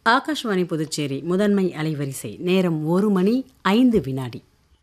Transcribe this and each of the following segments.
ஆகாஷ்வாணி புதுச்சேரி முதன்மை அலைவரிசை நேரம் ஒரு மணி ஐந்து வினாடி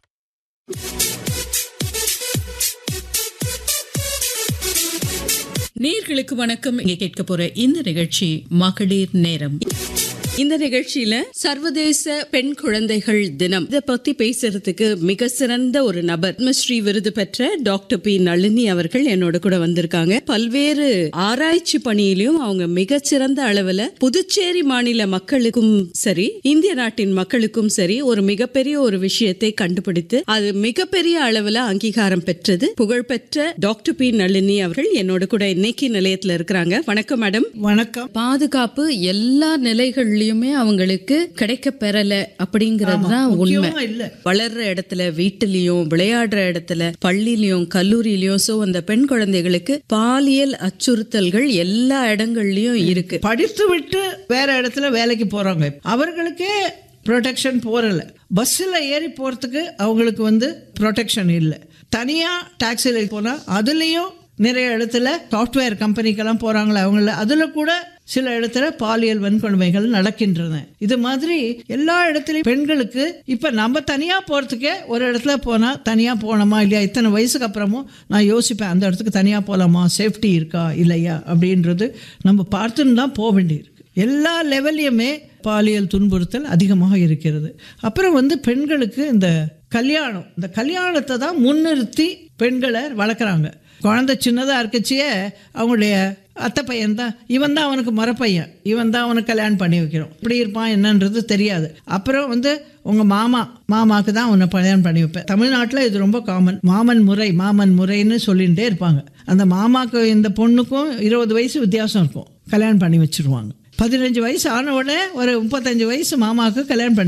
நேர்களுக்கு வணக்கம் இங்க கேட்க போற இந்த நிகழ்ச்சி மகளிர் நேரம் இந்த நிகழ்ச்சியில சர்வதேச பெண் குழந்தைகள் தினம் இத பத்தி பேசுறதுக்கு மிக சிறந்த ஒரு நபர் பத்மஸ்ரீ விருது பெற்ற டாக்டர் பி நளினி அவர்கள் என்னோட கூட வந்திருக்காங்க பல்வேறு ஆராய்ச்சி பணியிலும் அவங்க மிகச்சிறந்த அளவுல புதுச்சேரி மாநில மக்களுக்கும் சரி இந்திய நாட்டின் மக்களுக்கும் சரி ஒரு மிகப்பெரிய ஒரு விஷயத்தை கண்டுபிடித்து அது மிகப்பெரிய அளவுல அங்கீகாரம் பெற்றது புகழ்பெற்ற டாக்டர் பி நளினி அவர்கள் என்னோட கூட இன்னைக்கு நிலையத்துல இருக்கிறாங்க வணக்கம் மேடம் வணக்கம் பாதுகாப்பு எல்லா நிலைகள்லயுமே அவங்களுக்கு கிடைக்க பெறல அப்படிங்கிறது தான் உண்மை முக்கியமா இல்ல வளர்ற இடத்துல வீட்டிலையும் விளையாடுற இடத்துல பள்ளியிலயும் கல்லூரியிலயும் சோ அந்த பெண் குழந்தைகளுக்கு பாலியல் அச்சுறுத்தல்கள் எல்லா இடங்கள்லயும் இருக்கு படித்து விட்டு வேற இடத்துல வேலைக்கு போறாங்க அவர்களுக்கே ப்ரொடெக்ஷன் போறல பஸ்ஸில் ஏறி போறதுக்கு அவங்களுக்கு வந்து ப்ரொடெக்ஷன் இல்லை தனியா டாக்ஸியில் போனா அதுலேயும் நிறைய இடத்துல சாஃப்ட்வேர் கம்பெனிக்கெல்லாம் போறாங்களே அவங்கள அதில் கூட சில இடத்துல பாலியல் வன்கொடுமைகள் நடக்கின்றன இது மாதிரி எல்லா இடத்துலையும் பெண்களுக்கு இப்போ நம்ம தனியாக போகிறதுக்கே ஒரு இடத்துல போனால் தனியாக போனோமா இல்லையா இத்தனை வயசுக்கு அப்புறமும் நான் யோசிப்பேன் அந்த இடத்துக்கு தனியாக போகலாமா சேஃப்டி இருக்கா இல்லையா அப்படின்றது நம்ம பார்த்துன்னு தான் போக வேண்டியிருக்கு எல்லா லெவல்லையுமே பாலியல் துன்புறுத்தல் அதிகமாக இருக்கிறது அப்புறம் வந்து பெண்களுக்கு இந்த கல்யாணம் இந்த கல்யாணத்தை தான் முன்னிறுத்தி பெண்களை வளர்க்குறாங்க குழந்தை சின்னதாக இருக்கச்சியே அவங்களுடைய அத்தை பையன் தான் இவன் தான் அவனுக்கு மரப்பையன் இவன் தான் அவனுக்கு கல்யாணம் பண்ணி வைக்கிறோம் இப்படி இருப்பான் என்னன்றது தெரியாது அப்புறம் வந்து உங்கள் மாமா மாமாக்கு தான் உன்னை கல்யாணம் பண்ணி வைப்பேன் தமிழ்நாட்டில் இது ரொம்ப காமன் மாமன் முறை மாமன் முறைன்னு சொல்லிகிட்டே இருப்பாங்க அந்த மாமாக்கு இந்த பொண்ணுக்கும் இருபது வயசு வித்தியாசம் இருக்கும் கல்யாணம் பண்ணி வச்சிருவாங்க பதினஞ்சு வயசு ஆன உடனே ஒரு முப்பத்தஞ்சு வயசு மாமாவுக்கு கல்யாணம் பண்ணி